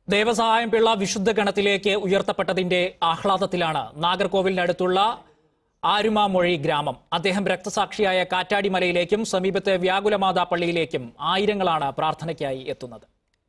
ദേവസഹായം പിള്ള വിശുദ്ധ ഗണത്തിലേക്ക് ഉയർത്തപ്പെട്ടതിന്റെ ആഹ്ലാദത്തിലാണ് നാഗർകോവിലിനടുത്തുള്ള ആരുമാമൊഴി ഗ്രാമം അദ്ദേഹം രക്തസാക്ഷിയായ കാറ്റാടി മലയിലേക്കും സമീപത്തെ വ്യാകുലമാതാ പള്ളിയിലേക്കും ആയിരങ്ങളാണ് പ്രാർത്ഥനയ്ക്കായി എത്തുന്നത്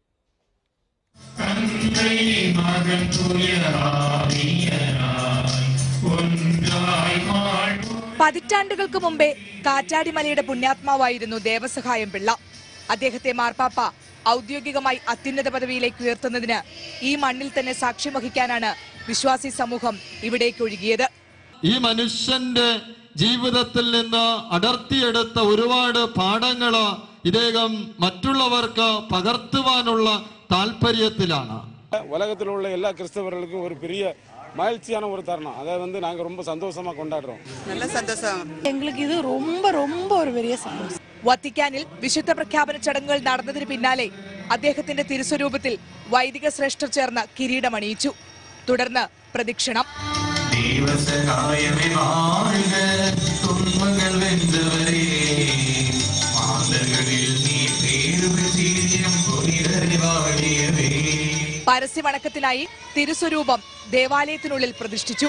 പതിറ്റാണ്ടുകൾക്ക് മുമ്പേ കാറ്റാടിമലയുടെ പുണ്യാത്മാവായിരുന്നു ദേവസഹായം പിള്ള അദ്ദേഹത്തെ മാർപ്പാപ്പ ഔദ്യോഗികമായി അത്യുന്നത പദവിയിലേക്ക് ഉയർത്തുന്നതിന് ഈ മണ്ണിൽ തന്നെ സാക്ഷ്യം വഹിക്കാനാണ് വിശ്വാസി സമൂഹം ഇവിടേക്ക് ഒഴുകിയത് ഈ മനുഷ്യന്റെ ജീവിതത്തിൽ നിന്ന് അടർത്തിയെടുത്ത ഒരുപാട് പാഠങ്ങള് ഇദ്ദേഹം മറ്റുള്ളവർക്ക് പകർത്തുവാനുള്ള താല്പര്യത്തിലാണ് உலகத்தில் உள்ள எல்லா கிறிஸ்தவர்களுக்கும் ஒரு பெரிய மகிழ்ச்சியான ஒரு தருணம் அதை வந்து நாங்கள் ரொம்ப சந்தோஷமா கொண்டாடுறோம் நல்ல சந்தோஷம் எங்களுக்கு இது ரொம்ப ரொம்ப ஒரு பெரிய சந்தோஷம் വത്തിക്കാനിൽ വിശുദ്ധ പ്രഖ്യാപന ചടങ്ങുകൾ നടന്നതിന് പിന്നാലെ അദ്ദേഹത്തിന്റെ തിരുസ്വരൂപത്തിൽ വൈദിക ശ്രേഷ്ഠർ ചേർന്ന് കിരീടമണിയിച്ചു തുടർന്ന് പ്രദക്ഷിണം ദൈവസഹായമേ വാഴുക തുன்பങ്ങൾ വെഞ്ചവരേ മാതകളിൽ നീ പേരു പ്രചീര്യം പുനിരറി വാഴിയവേ പരസ്യവണക്കത്തിനായി തിരുസ്വരൂപം ദേവാലയത്തിനുള്ളിൽ പ്രതിഷ്ഠിച്ചു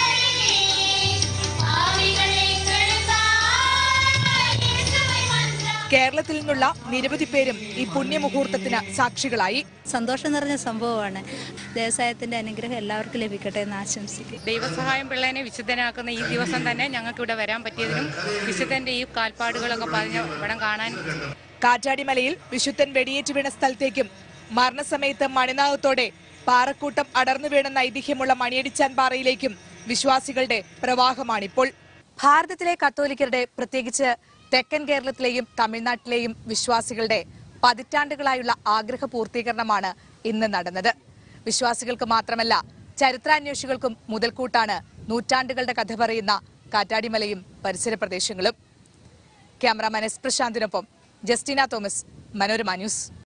കേരളത്തിൽ നിന്നുള്ള നിരവധി പേരും ഈ പുണ്യമുഹൂർത്തത്തിന് സാക്ഷികളായി സന്തോഷം നിറഞ്ഞ സംഭവമാണ് ദേവസായത്തിന്റെ അനുഗ്രഹം എല്ലാവർക്കും ലഭിക്കട്ടെ എന്ന് ആശംസിക്കും ദൈവസഹായം പിള്ളേനെ വിശുദ്ധനാക്കുന്ന ഈ ദിവസം തന്നെ ഞങ്ങൾക്ക് ഇവിടെ വരാൻ പറ്റിയതിനും വിശുദ്ധന്റെ ഈ കാൽപ്പാടുകളൊക്കെ പറഞ്ഞ് ഇവിടം കാണാൻ കാറ്റാടിമലയിൽ വിശുദ്ധൻ വെടിയേറ്റ് വീണ സ്ഥലത്തേക്കും മരണസമയത്ത് മണിനാഗത്തോടെ പാറക്കൂട്ടം അടർന്നു വീണെന്ന ഐതിഹ്യമുള്ള മണിയടിച്ചാൻ പാറയിലേക്കും വിശ്വാസികളുടെ പ്രവാഹമാണിപ്പോൾ ഭാരതത്തിലെ കത്തോലിക്കരുടെ പ്രത്യേകിച്ച് തെക്കൻ കേരളത്തിലെയും തമിഴ്നാട്ടിലെയും വിശ്വാസികളുടെ പതിറ്റാണ്ടുകളായുള്ള ആഗ്രഹ പൂർത്തീകരണമാണ് ഇന്ന് നടന്നത് വിശ്വാസികൾക്ക് മാത്രമല്ല ചരിത്രാന്വേഷികൾക്കും മുതൽക്കൂട്ടാണ് നൂറ്റാണ്ടുകളുടെ കഥ പറയുന്ന കാറ്റാടിമലയും പരിസര പ്രദേശങ്ങളും ക്യാമറാമാൻ എസ് പ്രശാന്തിനൊപ്പം ജസ്റ്റിന തോമസ് മനോരമ ന്യൂസ്